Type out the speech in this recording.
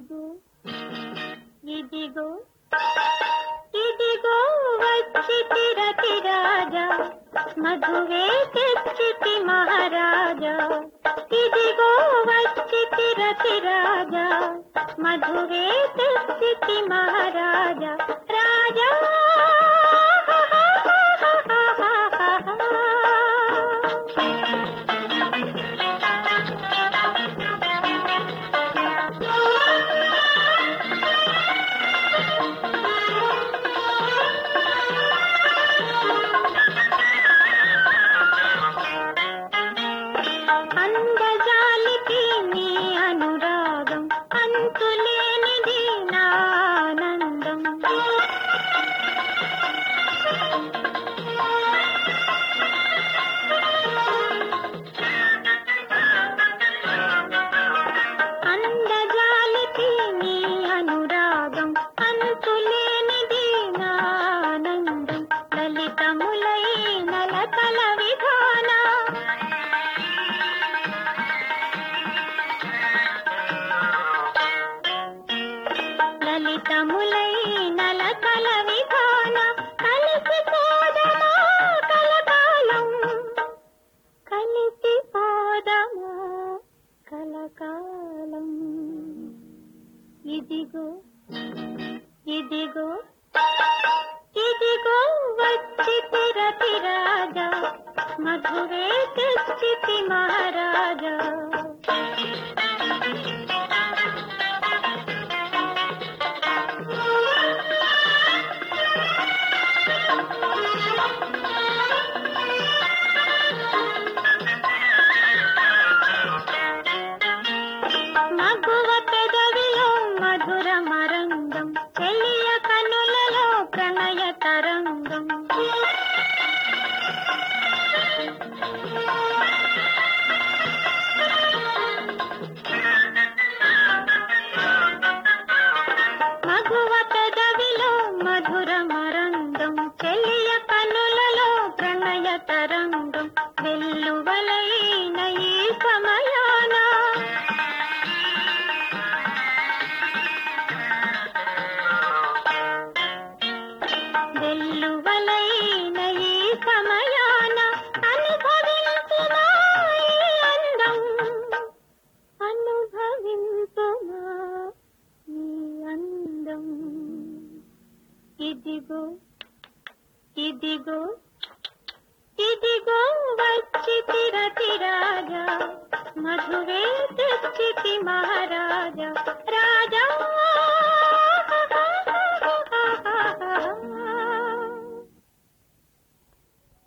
ఇదిగో ఇదిగో ఇదిగో వచ్చి తిరతి రాజా మధువే తెచ్చితి మహారాజా ఇదిగో వచ్చి తిరతి రాజా మధువే తెచ్చితి మహారాజా రాజా అందజాలికి నీ అనురాగం అంతులేనిది నా ఆనందం అందజాలికి నీ అనురాగం అంతులేనిది నా ఆనందం లలితములై నలకల విధాన లలితములై నలకల విధాన కలిసి పోదమా కలకాలం కలిసి పోదమా కలకాలం ఇదిగో ఇదిగో ఇదిగో వచ్చి తిరతి రాజా మధురే తెచ్చితి మహారాజా మగువ పెదవిలో మధుర మరంగం చెలియ కనులలో ప్రణయ తరంగం మగువ పెదవిలో మధుర మరంగం చెలియ కనులలో ప్రణయ తరంగం వెల్లువలైన ఈ సమయాన వెల్లువలైన ఈ సమయాన అనుభవించుమా ఈ అందం అనుభవించుమా ఈ అందం ఇదిగో ఇదిగో ఇదిగో వచ్చి తిరతి రాజా మధువే తెచ్చితి మహారాజా రాజా